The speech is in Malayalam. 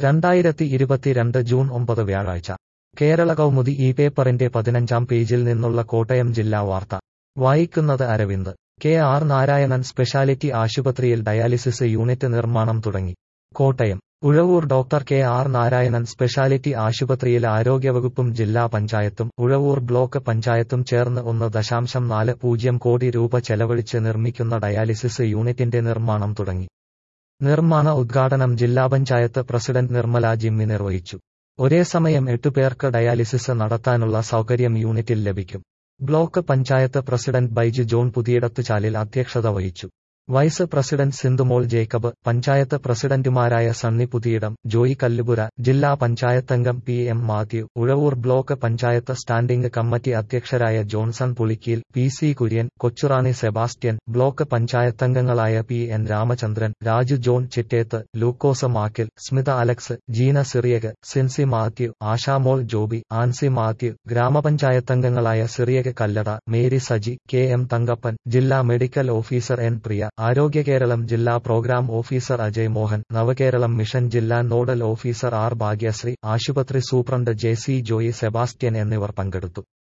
രണ്ടായിരത്തി ഇരുപത്തിരണ്ട് ജൂൺ ഒമ്പത് വ്യാഴാഴ്ച കേരള കൗമുദി ഈ പേപ്പറിന്റെ പതിനഞ്ചാം പേജിൽ നിന്നുള്ള കോട്ടയം ജില്ലാ വാർത്ത വായിക്കുന്നത് Aravind K R Narayanan speciality ആശുപത്രിയിൽ ഡയാലിസിസ് യൂണിറ്റ് നിർമ്മാണം തുടങ്ങി Kottayam Uzhavoor doctor K R Narayanan speciality ആശുപത്രിയിൽ ആരോഗ്യവകുപ്പും ജില്ലാ പഞ്ചായത്തും ഉഴവൂർ ബ്ലോക്ക് പഞ്ചായത്തും ചേർന്ന് ഒന്ന് ദശാംശം നാല് പൂജ്യം കോടി രൂപ ചെലവഴിച്ച് നിർമ്മിക്കുന്ന ഡയാലിസിസ് യൂണിറ്റിന്റെ നിർമ്മാണം തുടങ്ങി നിർമ്മാണ ഉദ്ഘാടനം ജില്ലാ പഞ്ചായത്ത് പ്രസിഡന്റ് നിർമ്മല ജിമ്മി നിർവഹിച്ചു ഒരേ സമയം എട്ടു പേർക്ക് ഡയാലിസിസ് നടത്താനുള്ള സൗകര്യം യൂണിറ്റിൽ ലഭിക്കും ബ്ലോക്ക് പഞ്ചായത്ത് പ്രസിഡന്റ് ബൈജു ജോൺ പുതിയിടത്തുചാലിൽ അധ്യക്ഷത വഹിച്ചു വൈസ് പ്രസിഡന്റ് സിന്ധുമോൾ ജേക്കബ് പഞ്ചായത്ത് പ്രസിഡന്റുമാരായ സണ്ണി പുതിയിടം ജോയി കല്ലുപുര ജില്ലാ പഞ്ചായത്തംഗം P M Mathew Uzhavoor block panchayat standing committee അധ്യക്ഷരായ Johnson Pulickeel P C Kurian Kochurani Sebastian block പഞ്ചായത്തംഗങ്ങളായ പി എൻ രാമചന്ദ്രൻ രാജു ജോൺ ചിറ്റേത്ത് ലൂക്കോസ് മാക്കിൽ സ്മിത അലക്സ് ജീന സിറിയക് സിൻസി മാത്യു ആശാമോൾ ജോബി ആൻസി മാത്യു ഗ്രാമപഞ്ചായത്തംഗങ്ങളായ സിറിയക് കല്ലട മേരി സജി കെ എം തങ്കപ്പൻ ജില്ലാ medical officer N Priya Arogya Keralam ജില്ലാ program officer Ajay Mohan Navakeralam mission ജില്ലാ നോഡൽ ഓഫീസർ ആർ ഭാഗ്യശ്രീ ആശുപത്രി superintendent J C Joy Sebastian എന്നിവർ പങ്കെടുത്തു